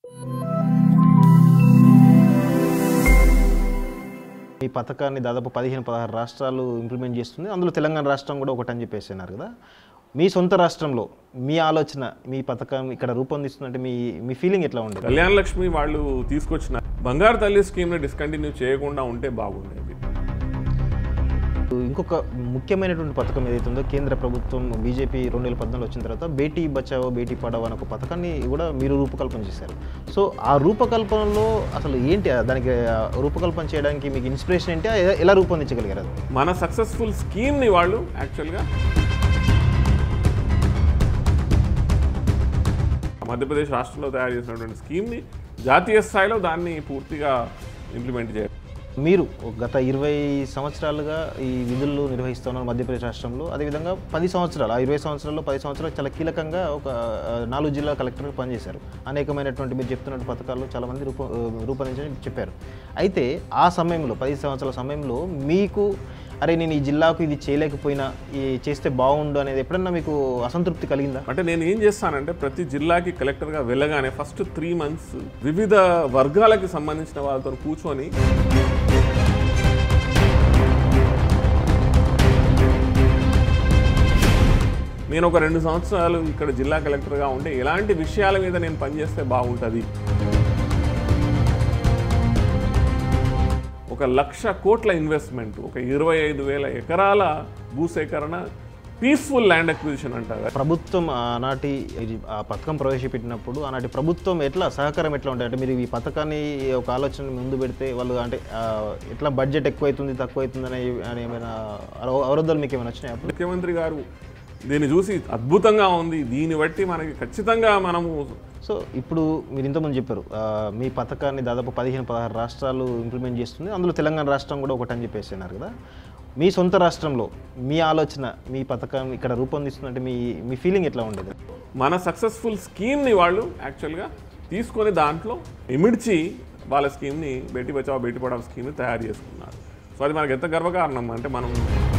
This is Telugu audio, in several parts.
ఈ పథకాన్ని దాదాపు పదిహేను పదహారు రాష్ట్రాలు ఇంప్లిమెంట్ చేస్తుంది అందులో తెలంగాణ రాష్ట్రం కూడా ఒకటని చెప్పేసి అన్నారు కదా మీ సొంత రాష్ట్రంలో మీ ఆలోచన మీ పథకం ఇక్కడ రూపొందిస్తుందంటే మీ మీ ఫీలింగ్ ఎట్లా ఉండేది కళ్యాణ లక్ష్మి వాళ్ళు తీసుకొచ్చిన బంగారు తల్లి స్కీమ్ని డిస్కంటిన్యూ చేయకుండా ఉంటే బాగుండేది ఇంకొక ముఖ్యమైనటువంటి పథకం ఏదైతే ఉందో కేంద్ర ప్రభుత్వం బీజేపీ రెండు వేల పద్నాలుగు వచ్చిన తర్వాత బేటీ బచావో బేటీ పడావో అనే ఒక పథకాన్ని కూడా మీరు రూపకల్పన చేశారు సో ఆ రూపకల్పనలో అసలు ఏంటి దానికి ఆ రూపకల్పన చేయడానికి మీకు ఇన్స్పిరేషన్ ఏంటి ఎ- ఎలా రూపొందించగలిగారు అది మన సక్సెస్ఫుల్ స్కీమ్ని వాళ్ళు యాక్చువల్గా మధ్యప్రదేశ్ రాష్ట్రంలో తయారు చేసినటువంటి స్కీమ్ని జాతీయ స్థాయిలో దాన్ని పూర్తిగా ఇంప్లిమెంట్ చేయాలి మీరు గత ఇరవై సంవత్సరాలుగా ఈ విధులు నిర్వహిస్తున్నారు మధ్యప్రదేశ్ రాష్ట్రంలో అదేవిధంగా పది సంవత్సరాలు ఆ ఇరవై సంవత్సరాల్లో పది సంవత్సరాలు చాలా కీలకంగా ఒక ఆ, నాలుగు జిల్లా కలెక్టర్గా పనిచేశారు అనేకమైనటువంటి మీరు చెప్తున్నట్టు పథకాలు చాలామంది రూప రూపొందించని చెప్పారు అయితే ఆ సమయంలో పది సంవత్సరాల సమయంలో మీకు అరే నేను ఈ జిల్లాకు ఇది చేయలేకపోయినా ఈ చేస్తే బాగుండు అనేది ఎప్పుడన్నా మీకు అసంతృప్తి కలిగిందా అంటే నేను ఏం చేస్తానంటే ప్రతి జిల్లాకి కలెక్టర్గా వెళ్ళగానే ఫస్ట్ త్రీ మంత్స్ వివిధ వర్గాలకి సంబంధించిన వాళ్ళతో కూర్చొని నేను ఒక రెండు సంవత్సరాలు ఇక్కడ జిల్లా కలెక్టర్గా ఉంటే ఎలాంటి విషయాల మీద నేను పనిచేస్తే బాగుంటుంది ఒక లక్ష కోట్ల ఇన్వెస్ట్మెంట్ ఒక ఇరవై ఐదు వేల ఎకరాల భూసేకరణ పీస్ఫుల్ ల్యాండ్ అక్విజిషన్ అంటారు ప్రభుత్వం ఆనాటి ఇది ఆ పథకం ప్రవేశపెట్టినప్పుడు ఆనాటి ప్రభుత్వం ఎట్లా సహకారం ఎట్లా ఉంటాయి అంటే మీరు ఈ పథకాన్ని ఒక ఆలోచన ముందు పెడితే వాళ్ళు అంటే ఆ, ఎట్లా బడ్జెట్ ఎక్కువైతుంది తక్కువ అవుతుంది అనే అని ఏమైనా అవ- అవరోధాలు మీకు ఏమైనా వచ్చినాయి అప్పుడు ముఖ్యమంత్రి గారు దీన్ని చూసి అద్భుతంగా ఉంది దీన్ని బట్టి మనకి ఖచ్చితంగా మనము సో ఇప్పుడు మీరు ఇంతకుముందు చెప్పారు ఆ, మీ పథకాన్ని దాదాపు పదిహేను పదహారు రాష్ట్రాలు ఇంప్లిమెంట్ చేస్తుంది అందులో తెలంగాణ రాష్ట్రం కూడా ఒకటని చెప్పేసి అన్నారు కదా మీ సొంత రాష్ట్రంలో మీ ఆలోచన మీ పథకం ఇక్కడ రూపొందిస్తుందంటే మీ మీ ఫీలింగ్ ఎట్లా ఉండేది మన సక్సెస్ఫుల్ స్కీమ్ని వాళ్ళు యాక్చువల్గా తీసుకొని దాంట్లో ఇమిడ్చి వాళ్ళ స్కీమ్ని బేటీ బచావో బేటీ పడావో స్కీమ్ని తయారు చేసుకున్నారు సో అది మనకి ఎంత గర్వకారణం అంటే మనం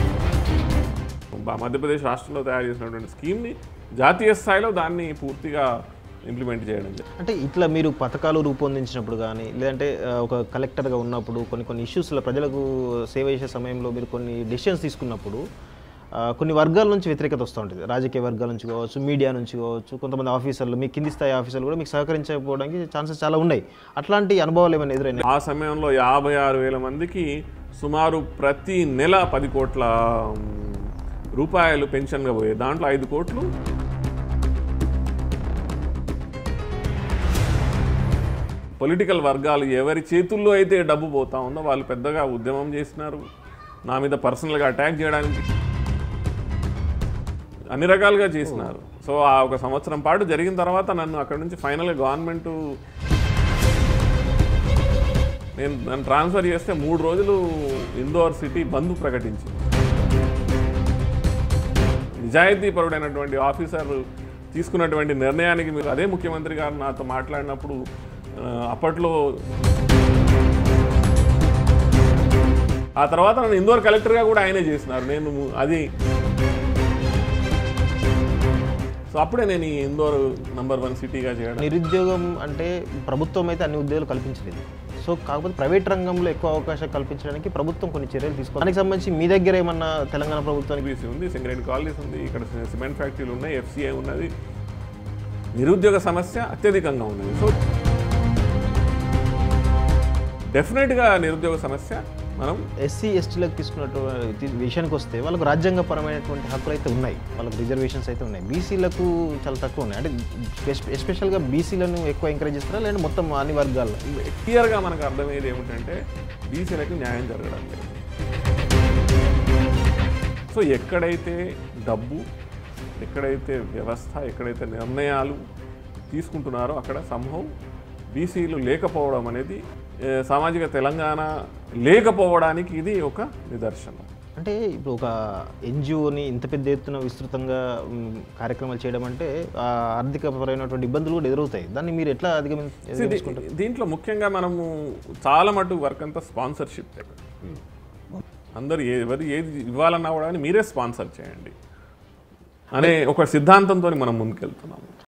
బ- మధ్యప్రదేశ్ రాష్ట్రంలో తయారు చేసినటువంటి స్కీమ్ని జాతీయ స్థాయిలో దాన్ని పూర్తిగా ఇంప్లిమెంట్ చేయడం జరిగింది. అంటే ఇట్లా మీరు పథకాలు రూపొందించినప్పుడు కానీ లేదంటే ఆ, ఒక కలెక్టర్గా ఉన్నప్పుడు కొన్ని కొన్ని ఇష్యూస్లో ప్రజలకు సేవ చేసే సమయంలో మీరు కొన్ని డెసిషన్స్ తీసుకున్నప్పుడు ఆ, కొన్ని వర్గాల నుంచి వ్యతిరేకత వస్తూ ఉంటుంది రాజకీయ వర్గాల నుంచి కావచ్చు మీడియా నుంచి కావచ్చు కొంతమంది ఆఫీసర్లు మీ కింది స్థాయి ఆఫీసర్లు కూడా మీకు సహకరించకపోవడానికి ఛాన్సెస్ చాలా ఉన్నాయి అట్లాంటి అనుభవాలు ఏమైనా ఎదురైనా ఆ సమయంలో యాభై ఆరు వేల మందికి సుమారు ప్రతి నెల పది కోట్ల మ్, రూపాయలు పెన్షన్గా పోయాయి దాంట్లో ఐదు కోట్లు పొలిటికల్ వర్గాలు ఎవరి చేతుల్లో అయితే డబ్బు పోతా ఉందో వాళ్ళు పెద్దగా ఉద్యమం చేసినారు నా మీద పర్సనల్గా అటాక్ చేయడానికి అన్ని రకాలుగా చేసినారు సో ఆ ఒక సంవత్సరం పాటు జరిగిన తర్వాత నన్ను అక్కడ నుంచి ఫైనల్గా గవర్నమెంట్ నేను నన్ను ట్రాన్స్ఫర్ చేస్తే మూడు రోజులు ఇందోర్ సిటీ బంద్ ప్రకటించింది నిజాయితీపరుడైనటువంటి ఆఫీసర్ తీసుకున్నటువంటి నిర్ణయానికి మీరు అదే ముఖ్యమంత్రి గారు నాతో మాట్లాడినప్పుడు ఆ, అప్పట్లో ఆ తర్వాత నన్ను ఇందోర్ కలెక్టర్గా కూడా ఆయనే చేసినారు నేను అది సో అప్పుడే నేను ఈ ఇందోర్ నంబర్ వన్ సిటీగా చేయడం నిరుద్యోగం అంటే ప్రభుత్వం అయితే అన్ని ఉద్యోగాలు కల్పించలేదు సో కాకపోతే ప్రైవేట్ రంగంలో ఎక్కువ అవకాశాలు కల్పించడానికి ప్రభుత్వం కొన్ని చర్యలు తీసుకోవాలి దానికి సంబంధించి మీ దగ్గర ఏమన్నా తెలంగాణ ప్రభుత్వానికి బీసీ ఉంది సింగరేణి కాలనీస్ ఉంది ఇక్కడ సిమెంట్ ఫ్యాక్టరీలు ఉన్నాయి ఎఫ్సిఐ ఉన్నది నిరుద్యోగ సమస్య అత్యధికంగా ఉన్నది సో డెఫినెట్గా నిరుద్యోగ సమస్య మనం ఎస్సీ ఎస్టీలకు తీసుకున్నటువంటి విషయానికి వస్తే వాళ్ళకు రాజ్యాంగపరమైనటువంటి హక్కులు అయితే ఉన్నాయి వాళ్ళకు రిజర్వేషన్స్ అయితే ఉన్నాయి బీసీలకు చాలా తక్కువ ఉన్నాయి అంటే ఎస్పె- ఎస్పెషల్గా బీసీలను ఎక్కువ ఎంకరేజ్ చేస్తారా లేదంటే మొత్తం అన్ని వర్గాల్లో క్లియర్గా మనకు అర్థమయ్యేది ఏమిటంటే బీసీలకు న్యాయం జరగడం లేదు సో ఎక్కడైతే డబ్బు ఎక్కడైతే వ్యవస్థ ఎక్కడైతే నిర్ణయాలు తీసుకుంటున్నారో అక్కడ సంభవం బీసీలు లేకపోవడం అనేది ఏ, సామాజిక తెలంగాణ లేకపోవడానికి ఇది ఒక నిదర్శనం అంటే ఇప్పుడు ఒక ఎన్జిఓని ఇంత పెద్ద ఎత్తున విస్తృతంగా మ్, కార్యక్రమాలు చేయడం అంటే ఆ ఆర్థికపరమైనటువంటి ఇబ్బందులు కూడా ఎదురవుతాయి దాన్ని మీరు ఎట్లా అధిగమి See, దీ- దీంట్లో ముఖ్యంగా మనము చాలా మటుకు వర్క్ అంతా స్పాన్సర్షిప్ అందరు ఎవరు ఏది ఇవ్వాలన్నా కూడా మీరే స్పాన్సర్ చేయండి అనే ఒక సిద్ధాంతంతో మనం ముందుకెళ్తున్నాము